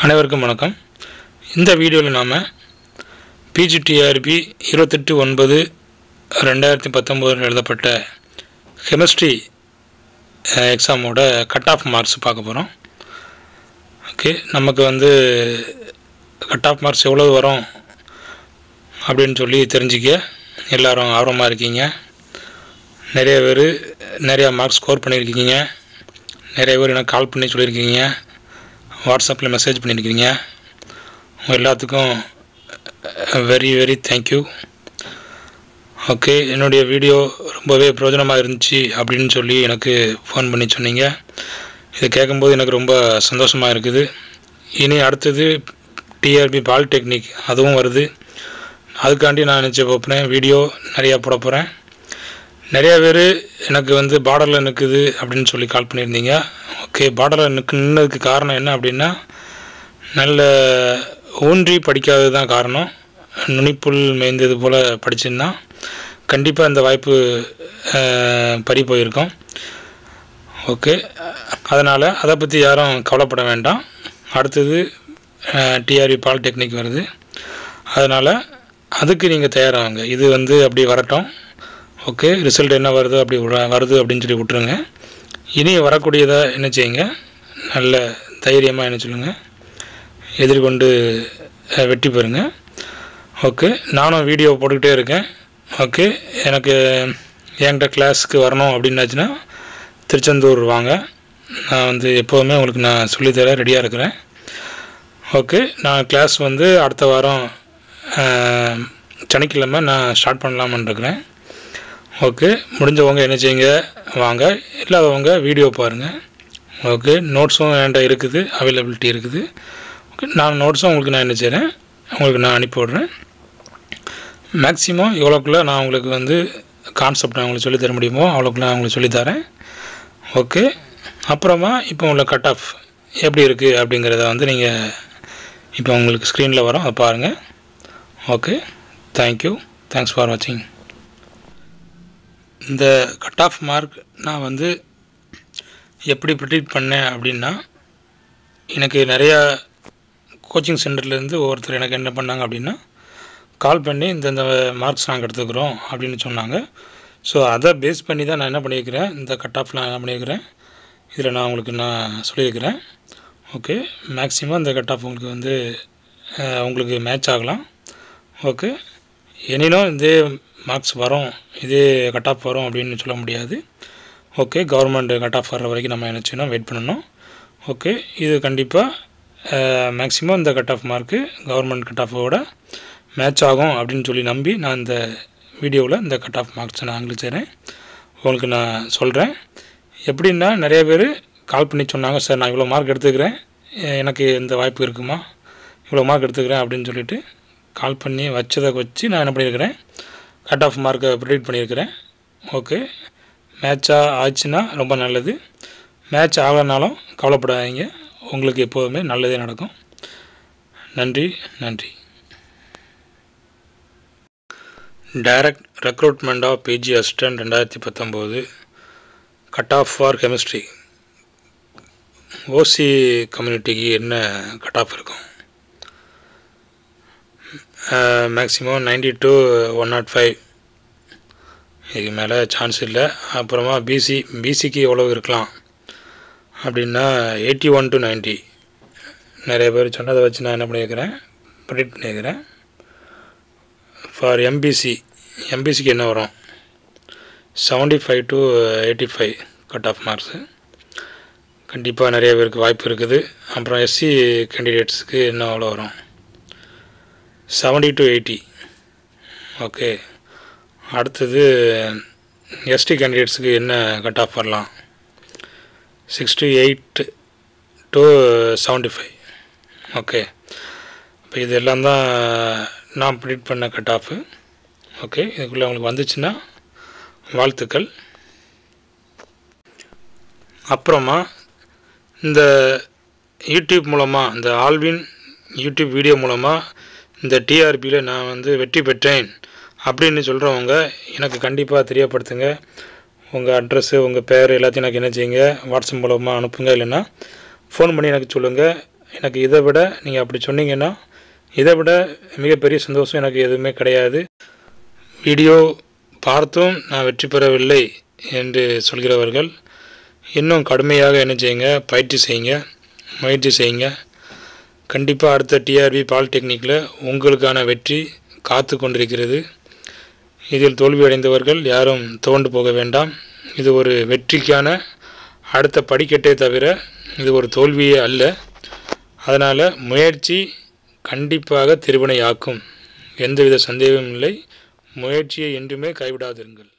அனைவருக்கும் வணக்கம் இந்த வீடியோவில் நாம் பிஜிடிஆர்பி இருபத்தெட்டு ஒன்பது ரெண்டாயிரத்தி பத்தொம்போதில் எழுதப்பட்ட கெமிஸ்ட்ரி எக்ஸாமோட கட் ஆஃப் மார்க்ஸ் பார்க்க போகிறோம் ஓகே நமக்கு வந்து கட் ஆஃப் மார்க்ஸ் எவ்வளோ வரும் அப்படின்னு சொல்லி தெரிஞ்சிக்க எல்லாரும் ஆர்வமாக இருக்கீங்க நிறைய பேர் நிறையா மார்க்ஸ் ஸ்கோர் பண்ணியிருக்கீங்க நிறைய பேர் எனக்கு கால் பண்ணி சொல்லியிருக்கீங்க வாட்ஸ்அப்பில் மெசேஜ் பண்ணியிருக்கீங்க உங்கள் எல்லாத்துக்கும் வெரி வெரி தேங்க்யூ ஓகே என்னுடைய வீடியோ ரொம்பவே பிரயோஜனமாக இருந்துச்சு அப்படின்னு சொல்லி எனக்கு ஃபோன் பண்ணி சொன்னீங்க இதை கேட்கும்போது எனக்கு ரொம்ப சந்தோஷமாக இருக்குது இனி அடுத்தது டிஆர்பி பாலிடெக்னிக் அதுவும் வருது அதுக்காண்டி நான் நினச்சி பார்ப்பேன் வீடியோ நிறையா போட போகிறேன் நிறைய பேர் எனக்கு வந்து பார்டரில் நிற்குது அப்படின்னு சொல்லி கால் பண்ணியிருந்தீங்க ஓகே பார்டரில் நிற்கு நின்னதுக்கு காரணம் என்ன அப்படின்னா நல்ல ஊன்றி படிக்காதது தான் காரணம் நுனிப்புல் மேய்ந்தது போல் படிச்சிருந்தா கண்டிப்பாக இந்த வாய்ப்பு அஹ், பறி போயிருக்கும் ஓகே அதனால் அதை பற்றி யாரும் கவலைப்பட வேண்டாம் அடுத்தது டிஆர்பி பாலிடெக்னிக் வருது அதனால் அதுக்கு நீங்கள் தயாராகுங்க இது வந்து அப்படி வரட்டும் ஓகே ரிசல்ட் என்ன வருதோ அப்படி விட- வருது அப்படின்னு சொல்லி விட்ருங்க இனி வரக்கூடியதை என்ன செய்யுங்க நல்ல தைரியமாக என்ன சொல்லுங்கள் எதிர்கொண்டு அஹ், வெற்றி பெறுங்க ஓகே நானும் வீடியோ போட்டுக்கிட்டே இருக்கேன் ஓகே எனக்கு என்கிட்ட கிளாஸுக்கு வரணும் அப்படின்னாச்சுன்னா திருச்செந்தூர் வாங்க நான் வந்து எப்போதுமே உங்களுக்கு நான் சொல்லித்தர ரெடியாக இருக்கிறேன் ஓகே நான் கிளாஸ் வந்து அடுத்த வாரம் அஹ், சனிக்கிழமை நான் ஸ்டார்ட் பண்ணலாமான்னு இருக்கிறேன் ஓகே முடிஞ்சவங்க என்ன செய்யுங்க வாங்க இல்லாதவங்க வீடியோ பாருங்கள் ஓகே நோட்ஸும் என்கிட்ட இருக்குது அவைலபிலிட்டி இருக்குது ஓகே நான் நோட்ஸும் உங்களுக்கு நான் என்ன செய்கிறேன் உங்களுக்கு நான் அனுப்பி விட்றேன் மேக்ஸிமம் எவ்வளோக்குள்ளே நான் உங்களுக்கு வந்து கான்செப்ட் நான் உங்களுக்கு சொல்லித் தர முடியுமோ அவ்வளோக்குள்ள நான் உங்களுக்கு சொல்லித்தரேன் ஓகே அப்புறமா இப்போ உள்ள கட் ஆஃப் எப்படி இருக்குது அப்படிங்கிறத வந்து நீங்கள் இப்போ உங்களுக்கு ஸ்க்ரீனில் வரும் அதை பாருங்கள் ஓகே தேங்க்யூ தேங்க்ஸ் ஃபார் வாட்சிங் இந்த கட் ஆஃப் மார்க் நான் வந்து எப்படி ப்ரிடிக்ட் பண்ணேன் அப்படின்னா எனக்கு நிறையா கோச்சிங் சென்டர்லேருந்து ஒவ்வொருத்தர் எனக்கு என்ன பண்ணாங்க அப்படின்னா கால் பண்ணி இந்தந்த மார்க்ஸ் நாங்கள் எடுத்துக்கிறோம் அப்படின்னு சொன்னாங்க ஸோ அதை பேஸ் பண்ணி தான் நான் என்ன பண்ணியிருக்கிறேன் இந்த கட் ஆஃப் நான் என்ன பண்ணியிருக்கிறேன் இதில் நான் உங்களுக்கு நான் சொல்லியிருக்கிறேன் ஓகே மேக்ஸிமம் இந்த கட் ஆஃப் உங்களுக்கு வந்து அஹ், உங்களுக்கு மேட்ச் ஆகலாம் ஓகே எனினும் இதே மார்க்ஸ் வரும் இதே கட் ஆஃப் வரும் அப்படின்னு சொல்ல முடியாது ஓகே கவர்மெண்ட் கட் ஆஃப் வர்ற வரைக்கும் நம்ம என்ன செய்யணும் வெயிட் பண்ணணும் ஓகே இது கண்டிப்பாக மேக்ஸிமம் இந்த cut off mark government cut ஆஃபோட மேட்ச் ஆகும் அப்படின்னு சொல்லி நம்பி நான் இந்த வீடியோவில் இந்த கட் ஆஃப் மார்க்ஸை நான் உங்களுக்கு செய்கிறேன் உங்களுக்கு நான் சொல்கிறேன் எப்படின்னா நிறைய பேர் கால் பண்ணி சொன்னாங்க சார் நான் இவ்வளோ மார்க் எடுத்துக்கிறேன் எ- எனக்கு இந்த வாய்ப்பு இருக்குமா இவ்வளோ மார்க் எடுத்துக்கிறேன் அப்படின்னு சொல்லிட்டு கால் பண்ணி வச்சதை வச்சு நான் என்ன பண்ணியிருக்கிறேன் கட் ஆஃப் மார்க்கை ப்ரிடிக்ட் பண்ணியிருக்கிறேன் ஓகே மேட்சாக ஆச்சுன்னா ரொம்ப நல்லது மேட்ச் ஆகலைனாலும் கவலைப்படாதீங்க உங்களுக்கு எப்போதுமே நல்லதே நடக்கும் நன்றி நன்றி direct recruitment of PG assistant ரெண்டாயிரத்தி பத்தொம்போது cut off for chemistry OC கம்யூனிட்டிக்கு என்ன கட் ஆஃப் இருக்கும் maximum ninety to one naught five இதுக்கு மேலே சான்ஸ் இல்லை அப்புறமா பிசி பிசிக்கு எவ்வளோ இருக்கலாம் அப்படின்னா எயிட்டி ஒன் டு 90 நிறைய பேர் சொன்னதை வச்சு நான் என்ன பண்ணியிருக்கிறேன் ப்ரிடிக்ட் பண்ணியிருக்கிறேன் ஃபார் எம்பிசி எம்பிசிக்கு என்ன வரும் seventy five to eighty five cut off marks கண்டிப்பாக நிறைய பேருக்கு வாய்ப்பு இருக்குது அப்புறம் எஸ்சி கேண்டிடேட்ஸுக்கு என்ன எவ்வளோ வரும் செவன்டி டு எயிட்டி ஓகே அடுத்தது எஸ்டி கேண்டிடேட்ஸுக்கு என்ன கட் ஆஃப் வரலாம் sixty eight to seventy five okay இப்போ இது எல்லாம் தான் நான் ப்ரிடிக்ட் பண்ண கட் ஆஃபு ஓகே இதுக்குள்ளே உங்களுக்கு வந்துச்சுன்னா வாழ்த்துக்கள் அப்புறமா இந்த யூடியூப் மூலமாக இந்த ஆல்வின் யூடியூப் வீடியோ மூலமாக இந்த டிஆர்பியில் நான் வந்து வெற்றி பெற்றேன் அப்படின்னு சொல்கிறவங்க எனக்கு கண்டிப்பாக தெரியப்படுத்துங்க உங்கள் அட்ரஸ்ஸு உங்கள் பேர் எல்லாத்தையும் எனக்கு என்ன செய்யுங்க வாட்ஸ்அப் மூலமாக அனுப்புங்க இல்லைன்னா ஃபோன் பண்ணி எனக்கு சொல்லுங்கள் எனக்கு இதை விட நீங்கள் அப்படி சொன்னீங்கன்னா இதை விட மிகப்பெரிய சந்தோஷம் எனக்கு எதுவுமே கிடையாது வீடியோ பார்த்தும் நான் வெற்றி பெறவில்லை என்று சொல்கிறவர்கள் இன்னும் கடுமையாக என்ன செய்யுங்க பயிற்சி செய்யுங்க முயற்சி செய்யுங்க கண்டிப்பாக அடுத்த டிஆர்பி பாலிடெக்னிக்கில் உங்களுக்கான வெற்றி காத்து கொண்டிருக்கிறது இதில் தோல்வியடைந்தவர்கள் யாரும் துவண்டு போக வேண்டாம் இது ஒரு வெற்றிக்கான அடுத்த படிக்கட்டே தவிர இது ஒரு தோல்வியே அல்ல அதனால் முயற்சி கண்டிப்பாக திருவினையாக்கும் எந்தவித சந்தேகமும் இல்லை முயற்சியை என்றுமே கைவிடாதிருங்கள்